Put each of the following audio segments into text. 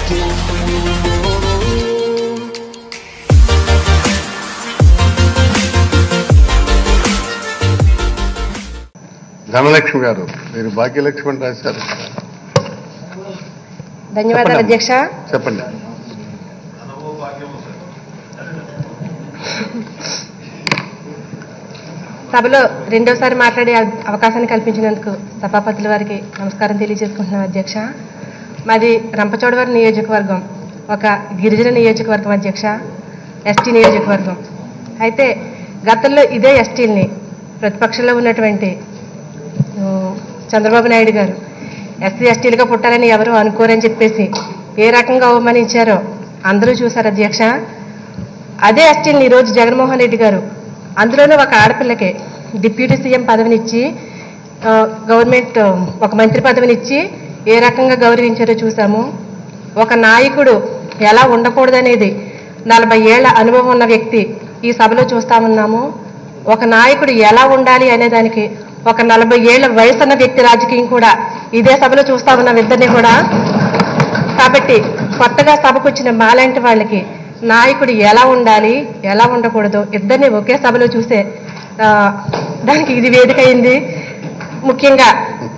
ధనలక్ష్మి గారు మీరు భాగ్యలక్ష్మి అని రాశారు ధన్యవాదాలు చెప్పండి. అధ్యక్ష చెప్పండి సభలో రెండోసారి మాట్లాడే అవ- అవకాశాన్ని కల్పించినందుకు సభాపతుల వారికి నమస్కారం తెలియజేసుకుంటున్నాం అధ్యక్ష మాది రంపచోడవరం నియోజకవర్గం ఒక గిరిజన నియోజకవర్గం అధ్యక్ష ఎస్టీ నియోజకవర్గం అయితే గతంలో ఇదే ఎస్టీల్ని ప్రతిపక్షంలో ఉన్నటువంటి ఆ, చంద్రబాబు నాయుడు గారు ఎస్సీ ఎస్టీలుగా పుట్టాలని ఎవరు అనుకోరని చెప్పేసి ఏ రకంగా అవమానించారో అందరూ చూశారు అధ్యక్ష అదే ఎస్టీని ఈరోజు జగన్మోహన్ రెడ్డి గారు అందులోనూ ఒక ఆడపిల్లకి డిప్యూటీ సీఎం పదవినిచ్చి ఆ, గవర్నమెంట్ ఆ, ఒక మంత్రి పదవినిచ్చి ఏ రకంగా గౌరవించారో చూసాము ఒక నాయకుడు ఎలా ఉండకూడదనేది నలభై ఏళ్ల అనుభవం ఉన్న వ్యక్తి ఈ సభలో చూస్తా ఉన్నాము ఒక నాయకుడు ఎలా ఉండాలి అనేదానికి ఒక నలభై ఏళ్ల వయసున్న వ్యక్తి రాజకీయం కూడా ఇదే సభలో చూస్తా ఉన్నాం ఇద్దరిని కూడా కాబట్టి కొత్తగా సభకు వచ్చిన మాలాంటి వాళ్ళకి నాయకుడు ఎలా ఉండాలి ఎలా ఉండకూడదు ఇద్దరిని ఒకే సభలో చూసే ఆ, దానికి ఇది వేదిక అయింది ముఖ్యంగా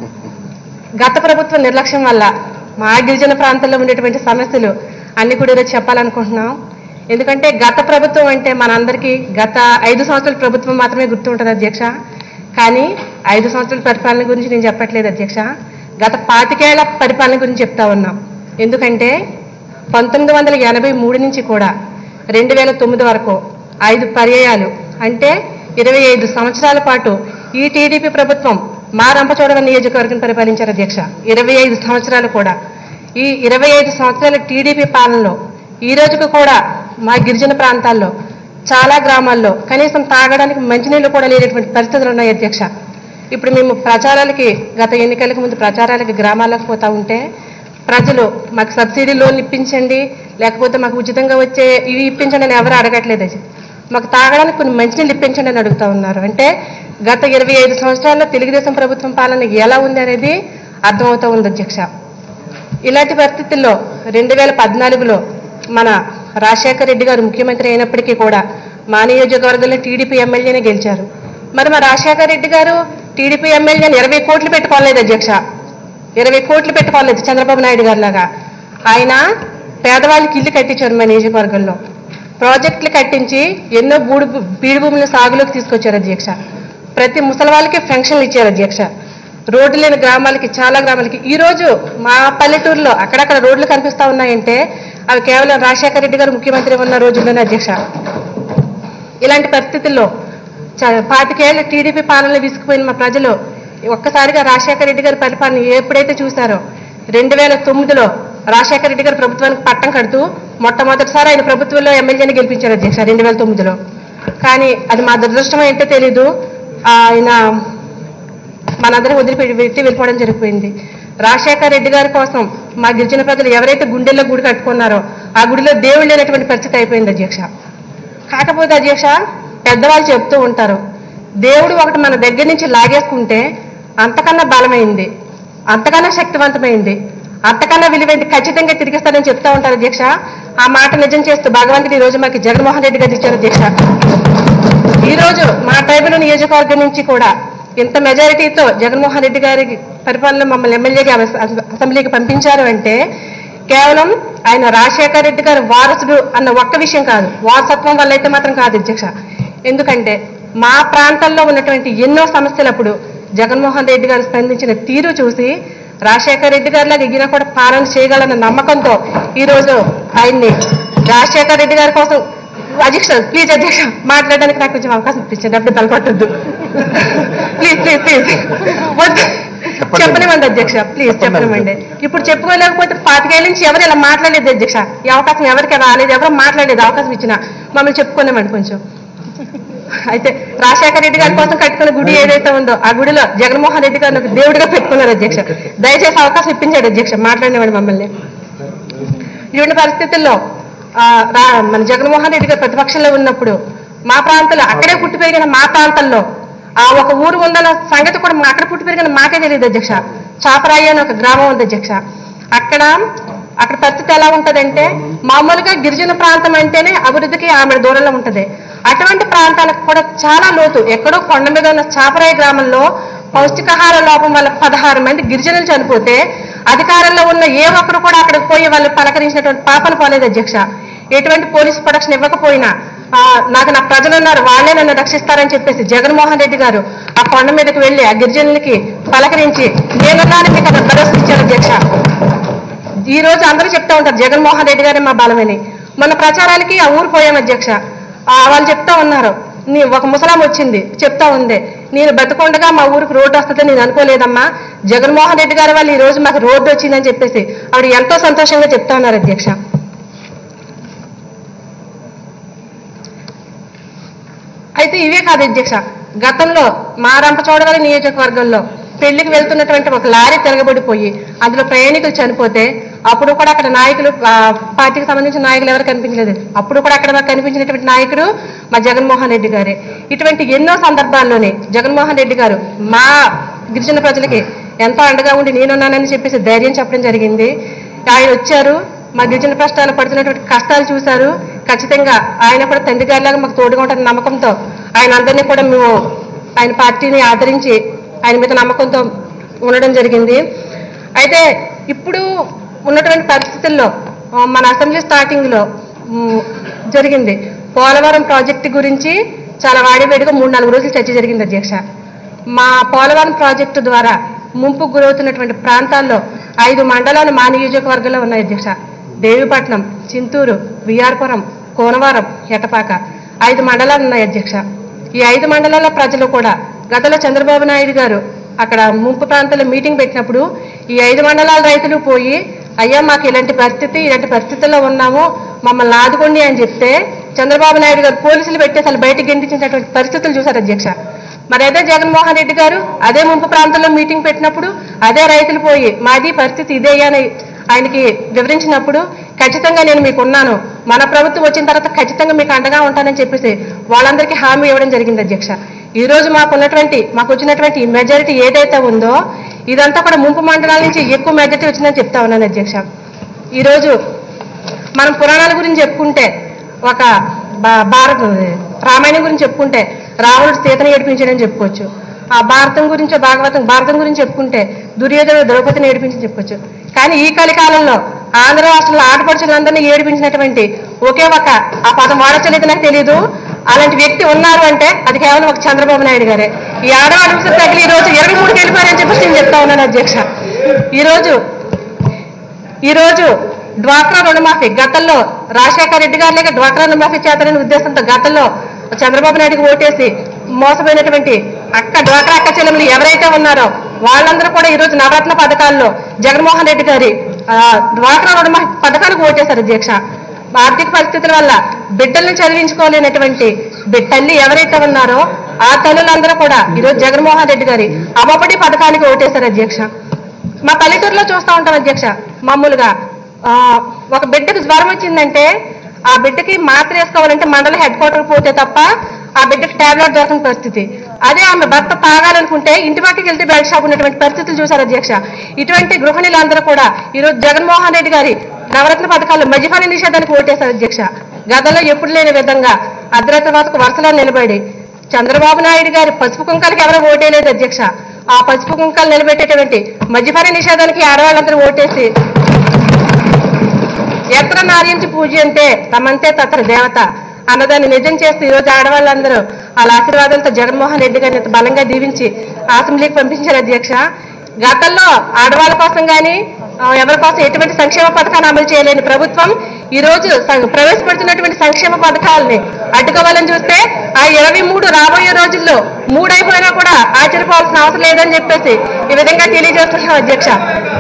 గత ప్రభుత్వ నిర్లక్ష్యం వల్ల మా గిరిజన ప్రాంతాల్లో ఉండేటువంటి సమస్యలు అన్ని కూడా ఈరోజు చెప్పాలనుకుంటున్నాం ఎందుకంటే గత ప్రభుత్వం అంటే మనందరికీ గత ఐదు సంవత్సరాల ప్రభుత్వం మాత్రమే గుర్తుంటుంది అధ్యక్ష కానీ ఐదు సంవత్సరాల పరిపాలన గురించి నేను చెప్పట్లేదు అధ్యక్ష గత పాతికేళ్ల పరిపాలన గురించి చెప్తా ఉన్నాం ఎందుకంటే పంతొమ్మిది వందల ఎనభై మూడు నుంచి కూడా రెండు వేల తొమ్మిది వరకు ఐదు పర్యాయాలు అంటే ఇరవై ఐదు సంవత్సరాల పాటు ఈ టీడీపీ ప్రభుత్వం మా రంపచోడవరం నియోజకవర్గం పరిపాలించారు అధ్యక్ష ఇరవై ఐదు సంవత్సరాలు కూడా ఈ ఇరవై ఐదు సంవత్సరాల టీడీపీ పాలనలో ఈ రోజుకు కూడా మా గిరిజన ప్రాంతాల్లో చాలా గ్రామాల్లో కనీసం తాగడానికి మంచినీళ్ళు కూడా లేనటువంటి పరిస్థితులు ఉన్నాయి అధ్యక్ష ఇప్పుడు మేము ప్రచారాలకి గత ఎన్నికలకు ముందు ప్రచారాలకి గ్రామాలకు పోతా ఉంటే ప్రజలు మాకు సబ్సిడీ లోన్ ఇప్పించండి లేకపోతే మాకు ఉచితంగా వచ్చే ఇవి ఇప్పించండి అని ఎవరు అడగట్లేదు అది. మాకు తాగడానికి కొన్ని మంచినీళ్ళు ఇప్పించండి అని అడుగుతా ఉన్నారు అంటే గత ఇరవై ఐదు సంవత్సరాల్లో తెలుగుదేశం ప్రభుత్వం పాలన ఎలా ఉంది అనేది అర్థమవుతా ఉంది అధ్యక్ష ఇలాంటి పరిస్థితుల్లో రెండు వేల పద్నాలుగులో మన రాజశేఖర రెడ్డి గారు ముఖ్యమంత్రి అయినప్పటికీ కూడా మా నియోజకవర్గంలో టీడీపీ ఎమ్మెల్యేనే గెలిచారు మరి మా రాజశేఖర రెడ్డి గారు టీడీపీ ఎమ్మెల్యేని ఇరవై కోట్లు పెట్టుకోలేదు అధ్యక్ష ఇరవై కోట్లు పెట్టుకోలేదు చంద్రబాబు నాయుడు గారి లాగా ఆయన పేదవాళ్ళకి ఇల్లు కట్టించారు మా నియోజకవర్గంలో ప్రాజెక్టులు కట్టించి ఎన్నో బూడు బీడు భూములను సాగులోకి తీసుకొచ్చారు అధ్యక్ష ప్రతి ముసలి వాళ్ళకి పెన్షన్లు ఇచ్చారు అధ్యక్ష రోడ్డు లేని గ్రామాలకి చాలా గ్రామాలకి ఈ రోజు మా పల్లెటూరులో అక్కడక్కడ రోడ్లు కనిపిస్తా ఉన్నాయంటే అవి కేవలం రాజశేఖర రెడ్డి గారు ముఖ్యమంత్రి ఉన్న రోజుల్లోనే అధ్యక్ష ఇలాంటి పరిస్థితుల్లో చ- పాతికేళ్ల టీడీపీ పాలనలో విసిగిపోయిన మా ప్రజలు ఒక్కసారిగా రాజశేఖర రెడ్డి గారి పరిపాలన ఎప్పుడైతే చూశారో రెండు వేల తొమ్మిదిలో రాజశేఖర రెడ్డి గారు ప్రభుత్వానికి పట్టం కడుతూ మొట్టమొదటిసారి ఆయన ప్రభుత్వంలో ఎమ్మెల్యేని గెలిపించారు అధ్యక్ష రెండు వేల తొమ్మిదిలో కానీ అది మా దురదృష్టం ఏంటో తెలీదు ఆయన మనందరం వదిలిపెట్టి పెట్టి వెళ్ళిపోవడం జరిగిపోయింది రాజశేఖర రెడ్డి గారి కోసం మా గిరిజన ప్రజలు ఎవరైతే గుండెల్లో గుడి కట్టుకున్నారో ఆ గుడిలో దేవుడు లేనటువంటి పరిస్థితి అయిపోయింది అధ్యక్ష కాకపోతే అధ్యక్ష పెద్దవాళ్ళు చెప్తూ ఉంటారు దేవుడు ఒకటి మన దగ్గర నుంచి లాగేసుకుంటే అంతకన్నా బలమైంది అంతకన్నా శక్తివంతమైంది అంతకన్నా విలువైంది ఖచ్చితంగా తిరిగిస్తాడని చెప్తా ఉంటారు అధ్యక్ష ఆ మాట నిజం చేస్తూ భగవంతుడు ఈ రోజు మాకు జగన్మోహన్ రెడ్డి గారు ఇచ్చారు అధ్యక్ష ఈ రోజు మా ట్రైబల్ నియోజకవర్గం నుంచి కూడా ఇంత మెజారిటీతో జగన్మోహన్ రెడ్డి గారి పరిపాలన మమ్మల్ని ఎమ్మెల్యేగా అస- అసెంబ్లీకి పంపించారు అంటే కేవలం ఆయన రాజశేఖర రెడ్డి గారి వారసుడు అన్న ఒక్క విషయం కాదు వారసత్వం వల్ల అయితే మాత్రం కాదు అధ్యక్ష ఎందుకంటే మా ప్రాంతాల్లో ఉన్నటువంటి ఎన్నో సమస్యలప్పుడు జగన్మోహన్ రెడ్డి గారు స్పందించిన తీరు చూసి రాజశేఖర రెడ్డి గారిలాగా ఎగిన కూడా పాలన చేయగలన్న నమ్మకంతో ఈ రోజు ఆయన్ని రాజశేఖర రెడ్డి గారి కోసం అధ్యక్ష ప్లీజ్ అధ్యక్ష మాట్లాడడానికి నాకు కొంచెం అవకాశం ఇప్పించండి అప్పుడు తలకొట్టద్దు ప్లీజ్ ప్లీజ్ ప్లీజ్ వద్దు చెప్పండి. చెప్పనివ్వండి అధ్యక్ష ప్లీజ్ చెప్పండి. చెప్పనివ్వండి ఇప్పుడు చెప్పుకోలేకపోతే పాతికేళ్ళ నుంచి ఎవరు ఇలా మాట్లాడలేదు అధ్యక్ష ఈ అవకాశం ఎవరికి రాలేదు ఎవరు మాట్లాడలేదు అవకాశం ఇచ్చిన మమ్మల్ని చెప్పుకునేవ్వండి కొంచెం అయితే రాజశేఖర రెడ్డి గారి కోసం కట్టుకున్న గుడి ఏదైతే ఉందో ఆ గుడిలో జగన్మోహన్ రెడ్డి గారిని ఒక దేవుడిగా పెట్టుకున్నారు అధ్యక్ష దయచేసి అవకాశం ఇప్పించాడు అధ్యక్ష మాట్లాడినవాడు మమ్మల్ని ఇటువంటి పరిస్థితుల్లో ఆ, రా- మన జగన్మోహన్ రెడ్డి గారు ప్రతిపక్షంలో ఉన్నప్పుడు మా ప్రాంతంలో అక్కడే పుట్టి పెరిగిన మా ప్రాంతంలో ఆ ఒక ఊరు ఉందన్న సంగతి కూడా మా అక్కడ పుట్టి పెరిగిన మాకే తెలియదు అధ్యక్ష చాపరాయి అని ఒక గ్రామం ఉంది అధ్యక్ష అక్కడ అక్కడ పరిస్థితి ఎలా ఉంటదంటే మామూలుగా గిరిజన ప్రాంతం అంటేనే అభివృద్ధికి ఆమె దూరంలో ఉంటది అటువంటి ప్రాంతాలకు కూడా చాలా లోతు ఎక్కడో కొండ మీద ఉన్న చాపరాయి గ్రామంలో పౌష్టికాహార లోపం వల్ల పదహారు మంది గిరిజనులు చనిపోతే అధికారంలో ఉన్న ఏ ఒక్కరు కూడా అక్కడికి పోయి వాళ్ళు పలకరించినటువంటి పాపన పోలేదు అధ్యక్ష ఎటువంటి పోలీస్ ప్రొటెక్షన్ ఇవ్వకపోయినా ఆ, నాకు నా ప్రజలు ఉన్నారు వాళ్ళే నన్ను రక్షిస్తారని చెప్పేసి జగన్మోహన్ రెడ్డి గారు ఆ కొండ మీదకి వెళ్లి ఆ గిరిజనులకి పలకరించి నేనున్నాను మీకు అక్కడ భరోసా ఇచ్చారు అధ్యక్ష ఈ రోజు అందరూ చెప్తా ఉంటారు జగన్మోహన్ రెడ్డి గారే మా బలమని మన ప్రచారాలకి ఆ ఊరు పోయాం అధ్యక్ష ఆ, వాళ్ళు చెప్తా ఉన్నారు నీ ఒక ముసలాం వచ్చింది చెప్తా ఉంది నేను బతుకుండగా మా ఊరికి రోడ్డు వస్తుందని నేను అనుకోలేదమ్మా జగన్మోహన్ రెడ్డి గారి వాళ్ళు ఈ రోజు మాకు రోడ్డు వచ్చిందని చెప్పేసి ఆవిడ ఎంతో సంతోషంగా చెప్తా ఉన్నారు అధ్యక్ష అయితే ఇవే కాదు అధ్యక్ష గతంలో మా రంపచోడవరం నియోజకవర్గంలో పెళ్లికి వెళ్తున్నటువంటి ఒక లారీ తిరగబడిపోయి అందులో ప్రయాణికులు చనిపోతే అప్పుడు కూడా అక్కడ నాయకులు ఆ, పార్టీకి సంబంధించిన నాయకులు ఎవరు కనిపించలేదు అప్పుడు కూడా అక్కడ మాకు కనిపించినటువంటి నాయకుడు మా జగన్మోహన్ రెడ్డి గారే ఇటువంటి ఎన్నో సందర్భాల్లోనే జగన్మోహన్ రెడ్డి గారు మా గిరిజన ప్రజలకి ఎంతో అండగా ఉండి నేనున్నానని చెప్పేసి ధైర్యం చెప్పడం జరిగింది ఆయన వచ్చారు మా గిరిజన ప్రశ్నలు పడుతున్నటువంటి కష్టాలు చూశారు ఖచ్చితంగా ఆయన కూడా తండ్రి గారిలాగా మాకు తోడుగా ఉంటారని నమ్మకంతో ఆయన అందరినీ కూడా మేము ఆయన పార్టీని ఆదరించి ఆయన మీద నమ్మకంతో ఉండడం జరిగింది అయితే ఇప్పుడు ఉన్నటువంటి పరిస్థితుల్లో ఆ, మన అసెంబ్లీ స్టార్టింగ్ లో ఉమ్, జరిగింది పోలవరం ప్రాజెక్టు గురించి చాలా వాడివేడిగా మూడు నాలుగు రోజులు చర్చ జరిగింది అధ్యక్ష మా పోలవరం ప్రాజెక్టు ద్వారా ముంపుకు గురవుతున్నటువంటి ప్రాంతాల్లో ఐదు మండలాలు మా నియోజకవర్గంలో ఉన్నాయి అధ్యక్ష దేవిపట్నం చింతూరు విఆర్పురం కోనవరం ఎటపాక ఐదు మండలాలు ఉన్నాయి అధ్యక్ష ఈ ఐదు మండలాల ప్రజలు కూడా గతంలో చంద్రబాబు నాయుడు గారు అక్కడ ముంపు ప్రాంతాల్లో మీటింగ్ పెట్టినప్పుడు ఈ ఐదు మండలాల రైతులు పోయి అయ్యా మాకు ఇలాంటి పరిస్థితి ఇలాంటి పరిస్థితుల్లో ఉన్నాము మమ్మల్ని ఆదుకోండి అని చెప్తే చంద్రబాబు నాయుడు గారు పోలీసులు పెట్టి అసలు బయటకు గెంటించినటువంటి పరిస్థితులు చూశారు అధ్యక్ష మరి అదే జగన్మోహన్ రెడ్డి గారు అదే ముంపు ప్రాంతంలో మీటింగ్ పెట్టినప్పుడు అదే రైతులు పోయి మాది పరిస్థితి ఇదే అని ఆయనకి వివరించినప్పుడు ఖచ్చితంగా నేను మీకు ఉన్నాను మన ప్రభుత్వం వచ్చిన తర్వాత ఖచ్చితంగా మీకు అండగా ఉంటానని చెప్పేసి వాళ్ళందరికీ హామీ ఇవ్వడం జరిగింది అధ్యక్ష ఈ రోజు మాకు ఉన్నటువంటి మాకు వచ్చినటువంటి మెజారిటీ ఏదైతే ఉందో ఇదంతా కూడా ముంపు మండలాల నుంచి ఎక్కువ మెజారిటీ వచ్చిందని చెప్తా ఉన్నాను అధ్యక్ష ఈ రోజు మనం పురాణాల గురించి చెప్పుకుంటే ఒక భా- భారత రామాయణం గురించి చెప్పుకుంటే రావణుడు సీతను ఏడిపించాడని చెప్పుకోవచ్చు ఆ భారతం గురించి భాగవతం భారతం గురించి చెప్పుకుంటే దుర్యోధన ద్రౌపదిని ఏడిపించి చెప్పుకోవచ్చు కానీ ఈ కలికాలంలో ఆంధ్ర రాష్ట్రంలో ఆడపడుచులందరినీ ఏడిపించినటువంటి ఒకే ఒక ఆ పదం వాడచ్చలేదు నాకు తెలియదు అలాంటి వ్యక్తి ఉన్నారు అంటే అది కేవలం ఒక చంద్రబాబు నాయుడు గారే ఈ ఆడవాళ్ళ విషయం తగిలి ఈ రోజు ఇరవై మూడుకి వెళ్ళిపోయారని చెప్పేసి నేను చెప్తా ఉన్నాను అధ్యక్ష ఈ రోజు ఈ రోజు డ్వాక్రా రుణమాఫీ గతంలో రాజశేఖర రెడ్డి గారు లేక డ్వాక్రా రుణమాఫీ చేస్తారనే ఉద్దేశంతో గతంలో చంద్రబాబు నాయుడుకి ఓటేసి మోసపోయినటువంటి అక్క డ్వాక్రా అక్క చెల్లెములు ఎవరైతే ఉన్నారో వాళ్ళందరూ కూడా ఈ రోజు నవరత్న పథకాల్లో జగన్మోహన్ రెడ్డి గారి ఆ, డ్వాక్రా రుణమాఫీ పథకానికి ఓటేశారు అధ్యక్ష ఆర్థిక పరిస్థితుల వల్ల బిడ్డల్ని చదివించుకోలేనటువంటి బి- తల్లి ఎవరైతే ఉన్నారో ఆ తల్లులందరూ కూడా ఈ రోజు జగన్మోహన్ రెడ్డి గారి అమ్మఒడి పథకానికి ఓటేశారు అధ్యక్ష మా పల్లెటూరులో చూస్తా ఉంటాం అధ్యక్ష మామూలుగా ఆ, ఒక బిడ్డకు జ్వరం వచ్చిందంటే ఆ బిడ్డకి మాత్ర వేసుకోవాలంటే మండల హెడ్ క్వార్టర్ పోతే తప్ప ఆ బిడ్డకి టాబ్లెట్ దొరకని పరిస్థితి అదే ఆమె భర్త తాగాలనుకుంటే ఇంటి పక్కకి వెళ్తే బెల్ట్ షాప్ ఉన్నటువంటి పరిస్థితులు చూశారు అధ్యక్ష ఇటువంటి గృహిణులందరూ కూడా ఈ రోజు జగన్మోహన్ రెడ్డి గారి నవరత్న పథకాలు మద్యపాన నిషేధానికి ఓటేశారు అధ్యక్ష గతంలో ఎప్పుడు లేని విధంగా అర్ధరాత్రి వరకు వరుసలో నిలబడి చంద్రబాబు నాయుడు గారి పసుపు కుంకాలకి ఎవరో ఓటేయలేదు అధ్యక్ష ఆ పసుపు కుంకాలు నిలబెట్టేటువంటి మద్యపాన నిషేధానికి ఆడవాళ్ళందరూ ఓటేసి ఎత్ర నార్యంచి పూజ అంటే తమంతే తత్ర దేవత అన్నదాన్ని నిజం చేస్తూ ఈ రోజు ఆడవాళ్ళందరూ వాళ్ళ ఆశీర్వాదంతో జగన్మోహన్ రెడ్డి గారిని ఇంత బలంగా దీవించి అసెంబ్లీకి పంపించారు అధ్యక్ష గతంలో ఆడవాళ్ళ కోసం కానీ ఎవరి కోసం ఎటువంటి సంక్షేమ పథకాన్ని అమలు చేయలేని ప్రభుత్వం ఈ రోజు సం- ప్రవేశపెడుతున్నటువంటి సంక్షేమ పథకాలని అడ్డుకోవాలని చూస్తే ఆ ఇరవై మూడు రాబోయే రోజుల్లో మూడు అయిపోయినా కూడా ఆశ్చర్యపోవాల్సిన అవసరం లేదని చెప్పేసి ఈ విధంగా తెలియజేస్తున్నాం అధ్యక్ష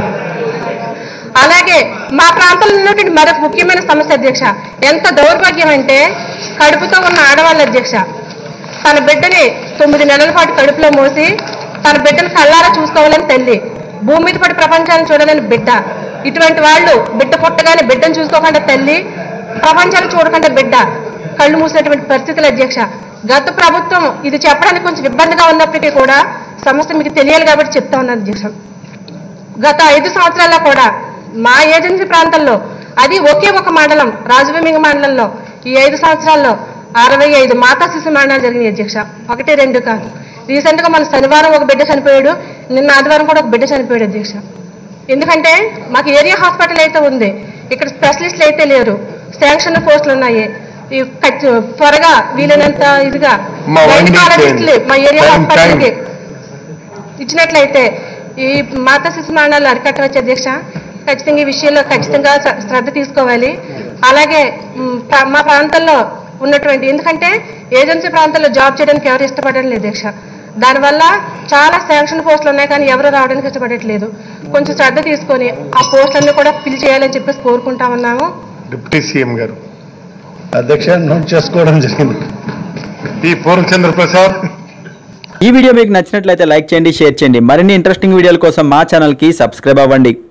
అలాగే మా ప్రాంతంలో ఉన్నటువంటి మరొక ముఖ్యమైన సమస్య అధ్యక్ష ఎంత దౌర్భాగ్యం అంటే కడుపుతో ఉన్న ఆడవాళ్ళ అధ్యక్ష తన బిడ్డని తొమ్మిది నెలల పాటు కడుపులో మోసి తన బిడ్డను కళ్ళారా చూసుకోవాలని తల్లి భూమి మీద పడి ప్రపంచాన్ని చూడాలని బిడ్డ ఇటువంటి వాళ్ళు బిడ్డ పుట్టగానే బిడ్డను చూసుకోకుండా తల్లి ప్రపంచాన్ని చూడకుండా బిడ్డ కళ్ళు మూసినటువంటి పరిస్థితులు అధ్యక్ష గత ప్రభుత్వం ఇది చెప్పడానికి కొంచెం ఇబ్బందిగా ఉన్నప్పటికీ కూడా సమస్య మీకు తెలియాలి కాబట్టి చెప్తా ఉన్నాను అధ్యక్ష గత ఐదు సంవత్సరాల్లో కూడా మా ఏజెన్సీ ప్రాంతంలో అది ఒకే ఒక మండలం రాజభూమింగ మండలంలో ఈ ఐదు సంవత్సరాల్లో అరవై ఐదు మాతా శిశు మరణాలు జరిగినాయి అధ్యక్ష ఒకటి రెండు కాదు రీసెంట్ గా మన శనివారం ఒక బిడ్డ చనిపోయాడు నిన్న ఆదివారం కూడా ఒక బిడ్డ చనిపోయాడు అధ్యక్ష ఎందుకంటే మాకు ఏరియా హాస్పిటల్ అయితే ఉంది ఇక్కడ స్పెషలిస్టులు అయితే లేరు శాంక్షన్ పోస్టులు ఉన్నాయి ఈ ఖచ్చి- త్వరగా వీలైనంత ఇదిగా మా వంగి గైనకాలజిస్టులు మా ఏరియా టైం, హాస్పిటల్కి ఇచ్చినట్లయితే ఈ మాతా శిశు మరణాలు అరికట్టవచ్చు అధ్యక్ష ఖచ్చితంగా ఈ విషయంలో ఖచ్చితంగా శ్ర- శ్రద్ధ తీసుకోవాలి అలాగే మ్, ప్ర- మా ప్రాంతంలో ఉన్నటువంటి ఎందుకంటే ఏజెన్సీ ప్రాంతాల్లో జాబ్ చేయడానికి ఎవరు ఇష్టపడడం లేదు అధ్యక్ష దానివల్ల చాలా శాంక్షన్ పోస్టులు ఉన్నాయి కానీ ఎవరు రావడానికి ఇష్టపడట్లేదు కొంచెం శ్రద్ధ తీసుకొని ఆ పోస్టులన్నీ కూడా ఫిల్ చేయాలని చెప్పేసి కోరుకుంటా ఉన్నాము డిప్యూటీ సీఎం గారు అధ్యక్ష నోట్ చేసుకోవడం జరిగింది పి పూర్ణచంద్ర ప్రసాద్ ఈ వీడియో మీకు నచ్చినట్లయితే లైక్ చేయండి షేర్ చేయండి మరిన్ని ఇంట్రెస్టింగ్ వీడియోల కోసం మా ఛానల్కి సబ్స్క్రైబ్ అవ్వండి